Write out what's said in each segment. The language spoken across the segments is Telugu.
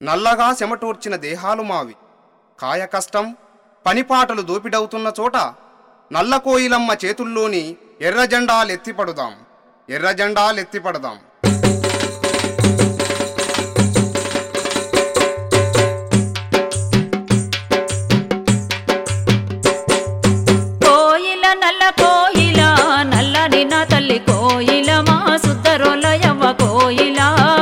నల్లగా చెమటూర్చిన దేహాలు మావి కాయ కష్టం పనిపాటలు దోపిడవుతున్న చోట నల్ల కోయిలమ్మ చేతుల్లోని ఎర్ర జెండాలెత్తిపడుదాం ఎర్ర జెండాలెత్తిపడదాం కోయిల నల్ల కోయిల నల్లని నా తల్లి కోయిల మా సుద్దరోల యవ్వ కోయిల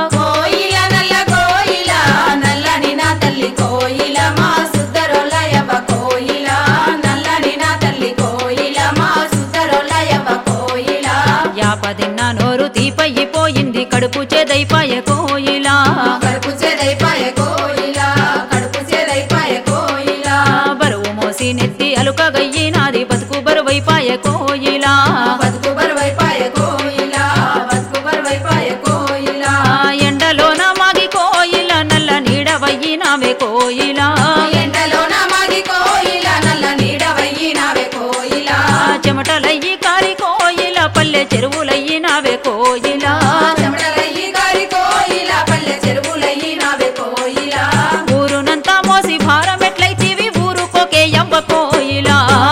కోయిల నల్ల కోయిల నల్లని నా తల్లి కోయిల మా సుద్దరొల్లయవ కోయిల నల్లని నా తల్లి కోయిల మా సుద్దరొల్లయవ కోయిల యాపదిన్న నోరు తీపయ్యిపోయింది కడుపు చెదైపాయ కోయిల కడుపు చెదైపాయ కోయిల కడుపు చెదైపాయ కోయిల బరువు మోసి నెత్తి అలుక గయ్యినాది బతుకు బరువైపాయ కోయిల బతుకు బరువైపాయ కోయిల బతుకు బరువైపాయ కోయిల ఎండలోన మాగి కోయిల నల్ల నీడవయ్యినావే కోయిల ఎండలోన మాగి కోయిల నల్ల నీడవయ్యినావే కోయిల చెమటలయ్యి కారి కోయిల పల్లె చెరువులయ్యినావే కోయిల చెమటలయ్యి గారి కోయిల పల్లె చెరువులయ్యినావే కోయిల ఊరునంతా మోసి భారం ఎట్లయితీవి ఊరుకోకే యవ్వ కోయిల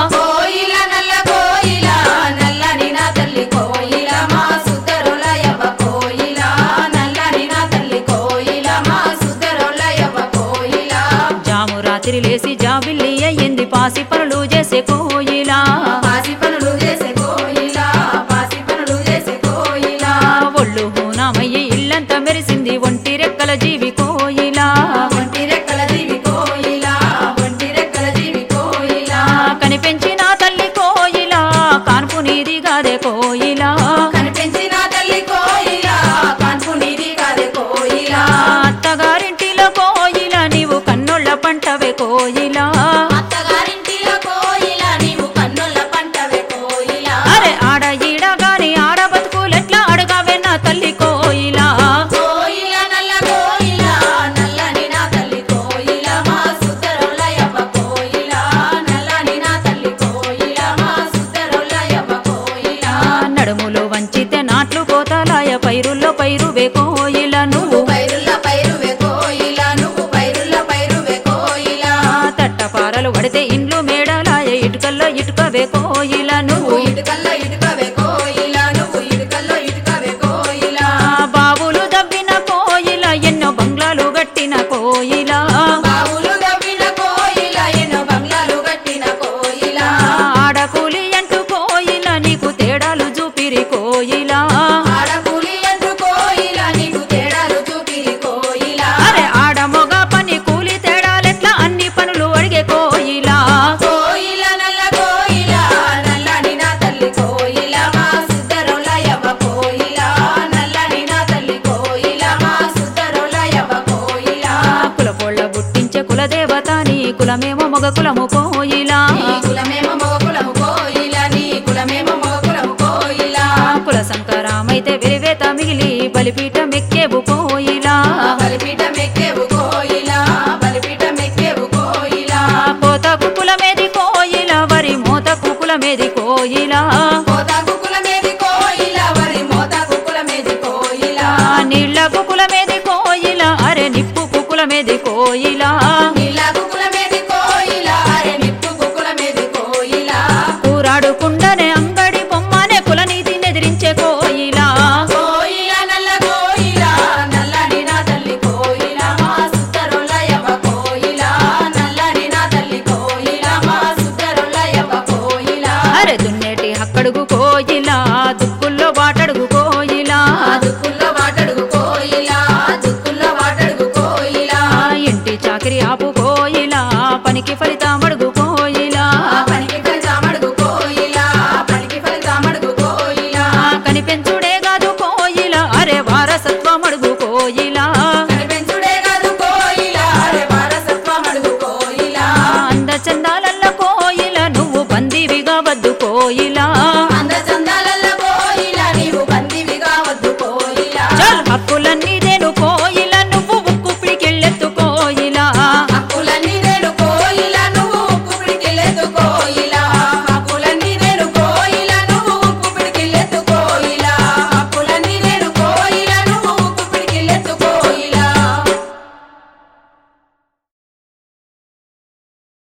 కోయిల నల్ల కోయిల నల్లని నా తల్లి కోయిల మా సుద్దరులయవ కోయిల నల్లని నా తల్లి కోయిల మా సుద్దరులయవ కోయిల జాము రాత్రి లేసి జాబిల్లి అయ్యింది పాసి పనులు చేసే కోయిల పాసి పనులు చేసే కోయిల పాసి పనులు చేసే కోయిల ఒళ్ళు హూనామయ్యి ఇల్లంతా మెరిసింది ఒంటి రెక్కల జీవి కోయిల ఒంటి రెక్కల జీవి కోయిల ఒంటి రెక్కల జీవి కోయిల కనిపెంచిన తల్లి కోయిల కాన్పు నీది గాదే కోయిల కనిపించిన తల్లి కోయిల కాన్పు నీది కాదే కోయిల అత్తగారింటిలో కోయిల నీవు కన్నోళ్ళ పంటవే కోయిల అత్తగారింటిలో కోయిల నీవు కన్నుల పంటవే కోయిల అరే ఆడ ఈడ గాని ఆడ బతుకులెట్లా అడగావే నా తల్లి కోయిల కోయిల నల్ల కోయిల నల్లని నా తల్లి కోయిల మా సుద్దరులయవ్వ కోయిల నల్లని నా తల్లి కోయిల మా సుద్దరులయవ్వ కోయిల నడుములు వంచితే నాట్లు కోతలాయ పైరుల్లో పైరువే కోయిల నువ్వు పైరుల్ల పైరువే కోయిల నువ్వు పైరుల్ల పైరువే కోయిల తట్టపారలు పడితే ఇండ్లు మేడలాయ ఇటుకల్లో ఇటుకవే కోయిల నువ్వు నువ్వు ఇటుకల్లో ఇటుకవే కోయిల నువ్వు ఇటుకల్లో ఇటుకవే కోయిల బాబులు దవ్విన కోయిల ఎన్నో బంగ్లాలు గట్టిన కోయిల బావులు దవ్విన కోయిల ఎన్నో బంగ్లాలు కట్టిన కోయిల ఆడకూలి అంటూ కోయిల నీకు తేడాలు చూపిరి కోయిల ఆడకూలి అంటూ కోయిల నీకు తేడాలు చూపిరి కోయిల అరే ఆడ మొగ పని కూలి తేడాలెట్లా అన్ని పనులు అడిగే కోయిల కోయిల నల్ల కోయిల నల్లని నా తల్లి కోయిల మా సుద్దరులయవ్వ కోయిల నల్లని నా తల్లి కోయిల మా సుద్దరులయవ్వ కోయిల కులపోళ్ళ బుట్టించే కులదేవత నీ కులమేమో మొగ కులము కోయిల నీ కులమేమో మగ కులము కోయిల నీ కులమేమో మగ కులము కోయిల కుల సంకరామైతే విరివేత మిగిలి బలిపీఠ మెక్కేవు కోయిల బలిపీఠ మెక్కేవు కోయిల బలిపీఠ మెక్కేవు కోయిల కోతకు కులమేది కోయిల వరి మోతకు కులమేది కోయిల కోతాకు కులమేది కోయిల వరి మోతాకు కులమేది కోయిల నీళ్లకు కులమేది కోయిల అరే నిప్పుకు కులమేది కోయిల నీ